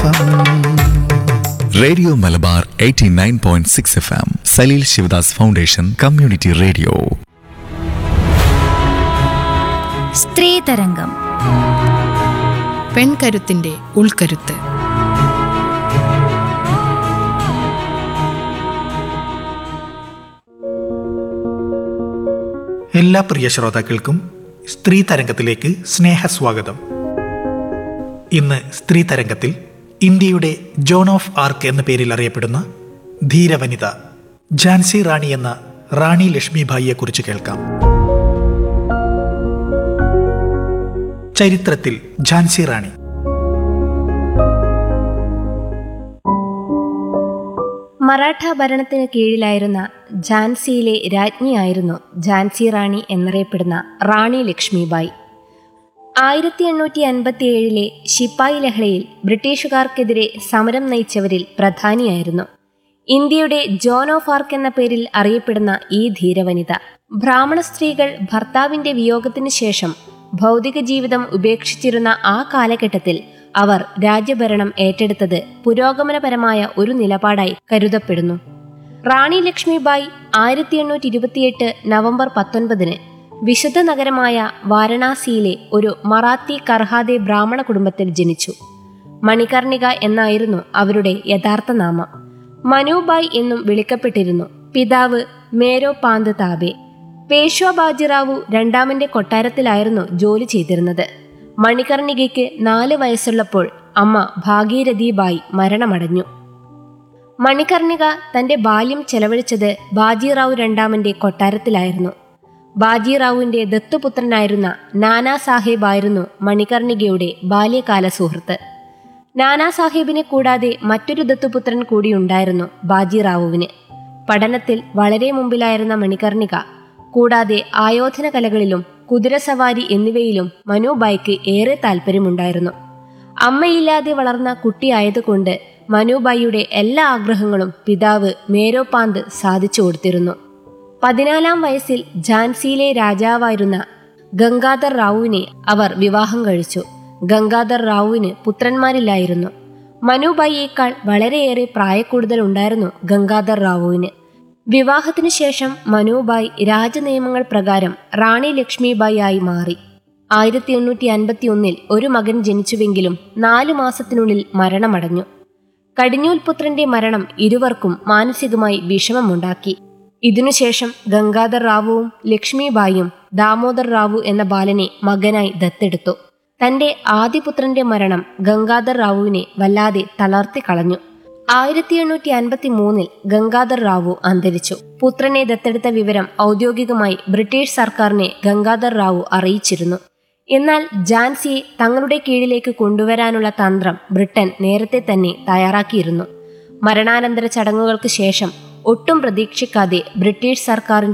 M radio Malabar 89.6 F M Saleel Sivadas foundation community radio സ്ത്രീതരംഗം പെൺകരുത്തിന്റെ ഉൾക്കരുത്ത് എല്ലാ പ്രിയ ശ്രോതാക്കൾക്കും സ്ത്രീ തരംഗത്തിലേക്ക് സ്നേഹസ്വാഗതം ഇന്ന് സ്ത്രീ തരംഗത്തിൽ ഇന്ത്യയുടെ ജോൺ ഓഫ് ആർക്ക് എന്ന പേരിൽ അറിയപ്പെടുന്ന ധീരവനിത ഝാൻസി റാണി എന്ന റാണി ലക്ഷ്മിഭായിയെ കുറിച്ച് കേൾക്കാം ചരിത്രത്തിൽ ഝാൻസി റാണി മറാഠ ഭരണത്തിന് കീഴിലായിരുന്ന ഝാൻസിയിലെ രാജ്ഞിയായിരുന്നു ഝാൻസി റാണി എന്നറിയപ്പെടുന്ന റാണി ലക്ഷ്മിബായി ആയിരത്തി എണ്ണൂറ്റി അൻപത്തി ഏഴിലെ ശിപ്പായി ലഹളയിൽ ബ്രിട്ടീഷുകാർക്കെതിരെ സമരം നയിച്ചവരിൽ പ്രധാനിയായിരുന്നു ഇന്ത്യയുടെ ജോൺ ഓഫ് ആർക്ക് എന്ന പേരിൽ അറിയപ്പെടുന്ന ഈ ധീരവനിത ബ്രാഹ്മണ സ്ത്രീകൾ ഭർത്താവിന്റെ വിയോഗത്തിനു ശേഷം ഭൗതിക ജീവിതം ഉപേക്ഷിച്ചിരുന്ന ആ കാലഘട്ടത്തിൽ അവർ രാജ്യഭരണം ഏറ്റെടുത്തത് പുരോഗമനപരമായ ഒരു നിലപാടായി കരുതപ്പെടുന്നു റാണി ലക്ഷ്മിബായി ആയിരത്തി എണ്ണൂറ്റി ഇരുപത്തിയെട്ട് നവംബർ പത്തൊൻപതിന് വിശുദ്ധ നഗരമായ വാരണാസിയിലെ ഒരു മറാത്തി കർഹാദെ ബ്രാഹ്മണ കുടുംബത്തിൽ ജനിച്ചു മണികർണിക എന്നായിരുന്നു അവരുടെ യഥാർത്ഥ നാമം മനുബായ് എന്നും വിളിക്കപ്പെട്ടിരുന്നു പിതാവ് മേരോ പാന്ത് താബെ പേഷ്വ ബാജിറാവു രണ്ടാമന്റെ കൊട്ടാരത്തിലായിരുന്നു ജോലി ചെയ്തിരുന്നത് മണികർണികയ്ക്ക് നാല് വയസ്സുള്ളപ്പോൾ അമ്മ ഭാഗീരഥിബായി മരണമടഞ്ഞു മണികർണിക തന്റെ ബാല്യം ചെലവഴിച്ചത് ബാജിറാവു രണ്ടാമന്റെ കൊട്ടാരത്തിലായിരുന്നു ബാജിറാവുവിന്റെ ദത്തുപുത്രനായിരുന്ന നാനാ സാഹിബ് ആയിരുന്നു മണികർണികയുടെ ബാല്യകാല സുഹൃത്ത് നാനാ സാഹിബിനെ കൂടാതെ മറ്റൊരു ദത്തുപുത്രൻ കൂടിയുണ്ടായിരുന്നു ബാജിറാവുവിന് പഠനത്തിൽ വളരെ മുമ്പിലായിരുന്ന മണികർണിക കൂടാതെ ആയോധന കലകളിലും കുതിരസവാരി എന്നിവയിലും മനുബായിക്ക് ഏറെ താല്പര്യമുണ്ടായിരുന്നു അമ്മയില്ലാതെ വളർന്ന കുട്ടിയായതുകൊണ്ട് മനുബായിയുടെ എല്ലാ ആഗ്രഹങ്ങളും പിതാവ് മേരോപാന്ത് സാധിച്ചു കൊടുത്തിരുന്നു പതിനാലാം വയസ്സിൽ ഝാൻസിയിലെ രാജാവായിരുന്ന ഗംഗാധർ റാവുവിനെ അവർ വിവാഹം കഴിച്ചു ഗംഗാധർ റാവുവിന് പുത്രന്മാരില്ലായിരുന്നു മനുബായിയേക്കാൾ വളരെയേറെ പ്രായക്കൂടുതൽ ഉണ്ടായിരുന്നു ഗംഗാധർ റാവുവിന് വിവാഹത്തിനു ശേഷം മനുബായ് രാജനിയമങ്ങൾ പ്രകാരം റാണി ലക്ഷ്മിബായി ആയി മാറി ആയിരത്തി എണ്ണൂറ്റി അൻപത്തി ഒന്നിൽ ഒരു മകൻ ജനിച്ചുവെങ്കിലും നാലു മാസത്തിനുള്ളിൽ മരണമടഞ്ഞു കടിഞ്ഞൂൽ പുത്രന്റെ മരണം ഇരുവർക്കും മാനസികമായി വിഷമമുണ്ടാക്കി ഇതിനുശേഷം ഗംഗാധർ റാവുവും ലക്ഷ്മിബായിയും ദാമോദർ റാവു എന്ന ബാലനെ മകനായി ദത്തെടുത്തു തന്റെ ആദ്യപുത്രന്റെ മരണം ഗംഗാധർ റാവുവിനെ വല്ലാതെ തളർത്തി കളഞ്ഞു ആയിരത്തി എണ്ണൂറ്റി അൻപത്തി മൂന്നിൽ ഗംഗാധർ റാവു അന്തരിച്ചു പുത്രനെ ദത്തെടുത്ത വിവരം ഔദ്യോഗികമായി ബ്രിട്ടീഷ് സർക്കാരിനെ ഗംഗാധർ റാവു അറിയിച്ചിരുന്നു എന്നാൽ ഝാൻസിയെ തങ്ങളുടെ കീഴിലേക്ക് കൊണ്ടുവരാനുള്ള തന്ത്രം ബ്രിട്ടൻ നേരത്തെ തന്നെ തയ്യാറാക്കിയിരുന്നു മരണാനന്തര ചടങ്ങുകൾക്ക് ശേഷം ഒട്ടും പ്രതീക്ഷിക്കാതെ ബ്രിട്ടീഷ് സർക്കാരിന്റെ